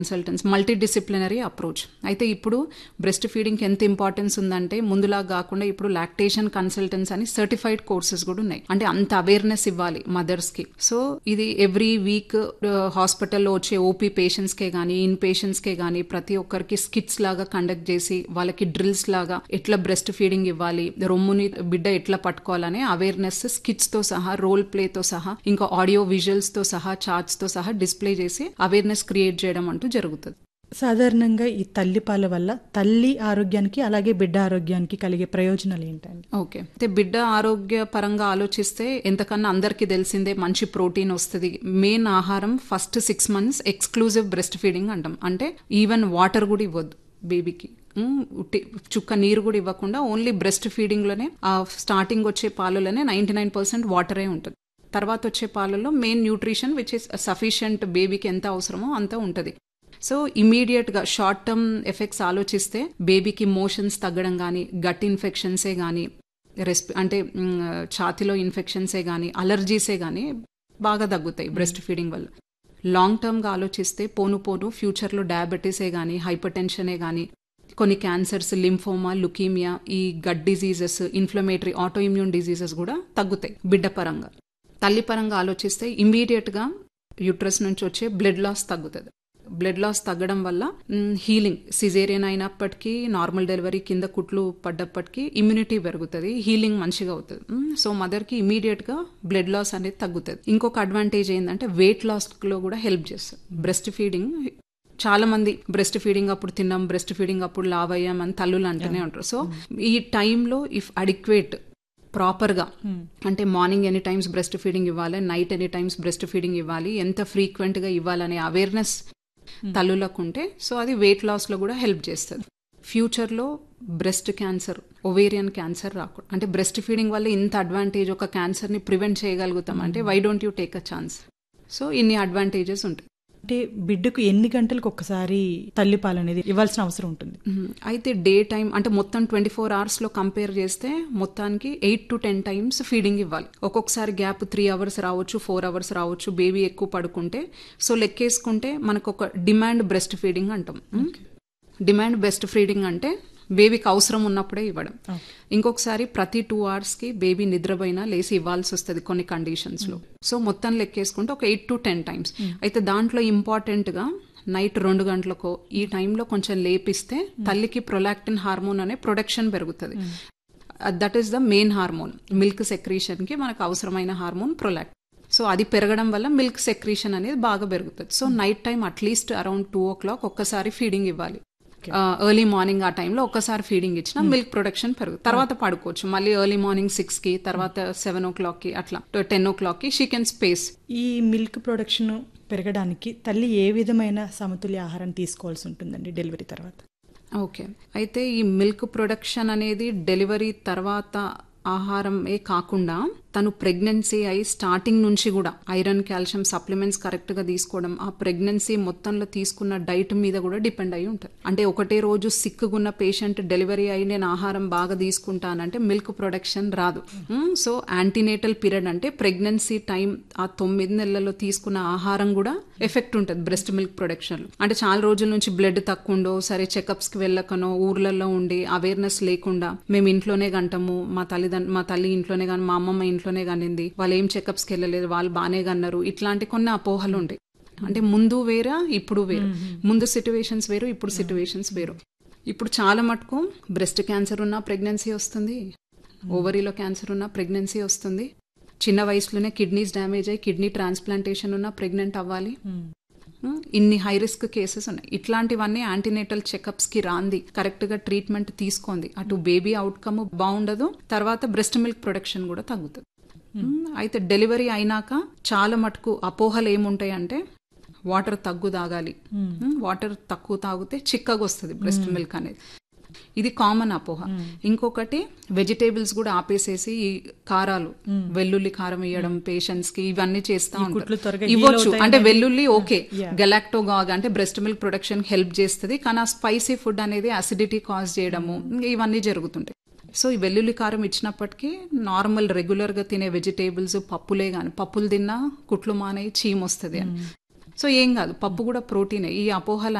Consultants multi disciplinary approach అయితే ఇప్పుడు breast ఫీడింగ్కి ఎంత ఇంపార్టెన్స్ ఉందంటే ముందులా కాకుండా ఇప్పుడు లాక్టేషన్ కన్సల్టెన్స్ అని సర్టిఫైడ్ కోర్సెస్ కూడా ఉన్నాయి అంటే అంత అవేర్నెస్ ఇవ్వాలి మదర్స్ కి సో ఇది ఎవ్రీ వీక్ హాస్పిటల్లో వచ్చే ఓపీ పేషెంట్స్ కే గానీ ఇన్ పేషెంట్స్ కే గానీ ప్రతి ఒక్కరికి స్కిట్స్ లాగా కండక్ట్ చేసి వాళ్ళకి డ్రిల్స్ లాగా ఎట్లా బ్రెస్ట్ ఫీడింగ్ ఇవ్వాలి రొమ్ముని బిడ్డ ఎట్లా పట్టుకోవాలనే అవేర్నెస్ స్కిట్స్ తో సహా రోల్ ప్లే తో సహా ఇంకా ఆడియో విజువల్స్ తో సహా చార్ట్స్ తో సహా డిస్ప్లే చేసి అవేర్నెస్ క్రియేట్ చేయడం అంటూ జరుగుతుంది సాధారణంగా ఈ తల్లిపాల వల్ల తల్లి ఆరోగ్యానికి అలాగే బిడ్డ ఆరోగ్యానికి కలిగే ప్రయోజనాలు ఏంటండి ఓకే అయితే బిడ్డ ఆరోగ్య పరంగా ఆలోచిస్తే ఎంతకన్నా అందరికీ తెలిసిందే మంచి ప్రోటీన్ వస్తుంది మెయిన్ ఆహారం first six months exclusive breast feeding అంటాం అంటే ఈవెన్ వాటర్ కూడా ఇవ్వద్దు బేబీకి ఉమ్, ఉట్టి చుక్క నీరు కూడా ఇవ్వకుండా ఓన్లీ బ్రెస్ట్ ఫీడింగ్ లోనే ఆ స్టార్టింగ్ వచ్చే పాలలోనే నైన్టీ నైన్ పర్సెంట్ వాటరే ఉంటుంది తర్వాత వచ్చే పాలలో main nutrition which is sufficient బేబీకి ఎంత అవసరమో అంత ఉంటుంది సో ఇమీడియట్ గా షార్ట్ టర్మ్ ఎఫెక్ట్స్ ఆలోచిస్తే బేబీకి మోషన్స్ తగ్గడం కానీ గట్ ఇన్ఫెక్షన్సే కానీ రెస్పి అంటే మ్, ఛాతిలో ఇన్ఫెక్షన్సే కానీ అలర్జీసే కానీ బాగా తగ్గుతాయి బ్రెస్ట్ ఫీడింగ్ వల్ల లాంగ్ టర్మ్ గా ఆలోచిస్తే పోను పోను ఫ్యూచర్ లో డయాబెటీసే కానీ హైపర్ టెన్షనే కానీ కొన్ని క్యాన్సర్స్ లింఫోమా లుకీమియా ఈ gut diseases inflammatory autoimmune diseases కూడా తగ్గుతాయి బిడ్డ పరంగా తల్లి పరంగా ఆలోచిస్తే ఇమీడియట్ గా యూట్రస్ నుంచి వచ్చే బ్లడ్ లాస్ తగ్గుతుంది బ్లడ్ లాస్ తగ్గడం వల్ల హీలింగ్ సిజేరియన్ అయినప్పటికీ నార్మల్ డెలివరీ కింద కుట్లు పడ్డప్పటికీ ఇమ్యూనిటీ పెరుగుతుంది హీలింగ్ మంచిగా అవుతుంది సో మదర్ కి ఇమీడియట్ గా బ్లడ్ లాస్ అనేది తగ్గుతుంది ఇంకొక అడ్వాంటేజ్ ఏంటంటే వెయిట్ లాస్ లో కూడా హెల్ప్ చేస్తుంది బ్రెస్ట్ ఫీడింగ్ చాలా మంది బ్రెస్ట్ ఫీడింగ్ అప్పుడు తిన్నాం బ్రెస్ట్ ఫీడింగ్ అప్పుడు లావ్ అయ్యామని తల్లులు అంటూనే ఉంటారు సో ఈ టైంలో ఇఫ్ అడిక్వేట్ ప్రాపర్ గా అంటే morning any times breast feeding ఇవ్వాలి night any times breast feeding ఇవ్వాలి ఎంత ఫ్రీక్వెంట్ గా ఇవ్వాలనే అవేర్నెస్ తల్లులకు ఉంటే సో అది వెయిట్ లాస్ లో కూడా హెల్ప్ చేస్తుంది ఫ్యూచర్ లో బ్రెస్ట్ క్యాన్సర్ ఒవేరియన్ క్యాన్సర్ రాకూడదు అంటే బ్రెస్ట్ ఫీడింగ్ వల్ల ఇంత అడ్వాంటేజ్ ఒక క్యాన్సర్ ని ప్రివెంట్ చేయగలుగుతాం అంటే why don't you take a chance so ఇన్ని అడ్వాంటేజెస్ ఉంటాయి అంటే బిడ్డకు ఎన్ని గంటలకు ఒక్కసారి తల్లిపాలు అనేది ఇవ్వాల్సిన అవసరం ఉంటుంది మ్మ్. అయితే డే టైం అంటే మొత్తం ట్వంటీ ఫోర్ అవర్స్ లో కంపేర్ చేస్తే మొత్తానికి eight to ten times feeding ఇవ్వాలి ఒక్కొక్కసారి గ్యాప్ త్రీ అవర్స్ రావచ్చు ఫోర్ అవర్స్ రావచ్చు బేబీ ఎక్కువ పడుకుంటే సో లెక్కేసుకుంటే మనకు ఒక డిమాండ్ బ్రెస్ట్ ఫీడింగ్ అంటాం మ్మ్. డిమాండ్ బెస్ట్ ఫీడింగ్ అంటే బేబీకి అవసరం ఉన్నప్పుడే ఇవ్వడం ఇంకొకసారి ప్రతి టూ అవర్స్ కి బేబీ నిద్రపోయినా లేసి ఇవ్వాల్సి వస్తుంది కొన్ని కండిషన్స్ లో సో మొత్తం లెక్కేసుకుంటే ఒక ఎయిట్ టు టెన్ టైమ్స్ అయితే దాంట్లో ఇంపార్టెంట్ గా నైట్ రెండు గంటలకో ఈ టైంలో కొంచెం లేపిస్తే తల్లికి ప్రొలాక్టిన్ హార్మోన్ అనే ప్రొడక్షన్ పెరుగుతుంది that is the main hormone milk secretion కి మనకు అవసరమైన హార్మోన్ ప్రొలాక్ట్ సో అది పెరగడం వల్ల మిల్క్ సెక్రీషన్ అనేది బాగా పెరుగుతుంది so night time atleast around two o'clock ఒక్కసారి ఫీడింగ్ ఇవ్వాలి ఎర్లీ మార్నింగ్ ఆ టైంలో ఒక్కసారి ఫీడింగ్ ఇచ్చిన మిల్క్ ప్రొడక్షన్ పెరుగుతుంది తర్వాత పడుకోవచ్చు మళ్ళీ ఎర్లీ మార్నింగ్ సిక్స్ కి తర్వాత సెవెన్ ఓ క్లాక్ కి అట్లా టెన్ ఓ క్లాక్ కి షీ కెన్ స్పేస్ ఈ మిల్క్ ప్రొడక్షన్ పెరగడానికి తల్లి ఏ విధమైన సమతుల్య ఆహారం తీసుకోవాల్సి ఉంటుందండి డెలివరీ తర్వాత ఓకే అయితే ఈ మిల్క్ ప్రొడక్షన్ అనేది డెలివరీ తర్వాత ఆహారమే కాకుండా తను ప్రెగ్నెన్సీ అయి స్టార్టింగ్ నుంచి కూడా ఐరన్ కాల్షియం సప్లిమెంట్స్ కరెక్ట్ గా తీసుకోవడం ఆ ప్రెగ్నెన్సీ మొత్తంలో తీసుకున్న డైట్ మీద కూడా డిపెండ్ అయి ఉంటుంది అంటే ఒకటే రోజు సిక్కుగున్న పేషెంట్ డెలివరీ అయి నేను ఆహారం బాగా తీసుకుంటానంటే మిల్క్ ప్రొడక్షన్ రాదు మ్మ్, సో యాంటీనేటల్ పీరియడ్ అంటే ప్రెగ్నెన్సీ టైం ఆ తొమ్మిది నెలల్లో తీసుకున్న ఆహారం కూడా ఎఫెక్ట్ ఉంటుంది బ్రెస్ట్ మిల్క్ ప్రొడక్షన్ అంటే చాలా రోజుల నుంచి బ్లడ్ తక్కువ ఉండో సరే చెకప్స్ కి వెళ్ళకనో ఊర్లలో ఉండి అవేర్నెస్ లేకుండా మేము ఇంట్లోనే గంటము మా తల్లిదండ్రు మా తల్లి ఇంట్లోనే కానీ మా అమ్మమ్మ ఇంట్లోనే కానింది వాళ్ళు ఏం చెకప్స్ కి వెళ్ళలేదు వాళ్ళు బాగానే కన్నారు ఇట్లాంటి కొన్ని అపోహలు ఉంటాయి అంటే ముందు వేరా ఇప్పుడు వేరు ముందు సిచ్యువేషన్స్ వేరు ఇప్పుడు సిచ్యువేషన్స్ వేరు ఇప్పుడు చాలా మటుకు బ్రెస్ట్ క్యాన్సర్ ఉన్న ప్రెగ్నెన్సీ వస్తుంది ఓవరీలో క్యాన్సర్ ఉన్న ప్రెగ్నెన్సీ వస్తుంది చిన్న వయసులోనే కిడ్నీస్ డ్యామేజ్ అయ్యి కిడ్నీ ట్రాన్స్ప్లాంటేషన్ ఉన్న ప్రెగ్నెంట్ అవ్వాలి ఉమ్, ఇన్ని హై రిస్క్ కేసెస్ ఉన్నాయి ఇట్లాంటివన్నీ యాంటీనేటల్ చెకప్స్ కి రాంది కరెక్ట్ గా ట్రీట్మెంట్ తీసుకుంది అటు బేబీ అవుట్కమ్ బాగుండదు తర్వాత బ్రెస్ట్ మిల్క్ ప్రొడక్షన్ కూడా తగ్గుతుంది ఉమ్, అయితే డెలివరీ అయినాక చాలా మటుకు అపోహలు ఏముంటాయి అంటే వాటర్ తగ్గు తాగాలి ఉమ్, వాటర్ తక్కువ తాగితే చిక్కగా వస్తుంది బ్రెస్ట్ మిల్క్ అనేది ఇది కామన్ అపోహ ఇంకొకటి వెజిటేబుల్స్ కూడా ఆపేసేసి ఈ కారాలు వెల్లుల్లి కారం వేయడం పేషెంట్స్ కి ఇవన్నీ చేస్తా కుట్లు ఉంటారు త్వరగా heal ఇవ్వచ్చు అవుతాయి అంటే వెల్లుల్లి ఓకే గెలాక్టోగాగ్ అంటే బ్రెస్ట్ మిల్క్ ప్రొడక్షన్ హెల్ప్ చేస్తుంది కానీ ఆ స్పైసీ ఫుడ్ అనేది అసిడిటీ కాజ్ చేయడము ఇవన్నీ జరుగుతుంటాయి సో ఈ వెల్లుల్లి కారం ఇచ్చినప్పటికీ నార్మల్ రెగ్యులర్ గా తినే వెజిటేబుల్స్ పప్పులే గాని పప్పులు తిన్నా కుట్లు మానే చీమ్ వస్తుంది అని సో ఏం కాదు పప్పు కూడా ప్రోటీనే ఈ అపోహలు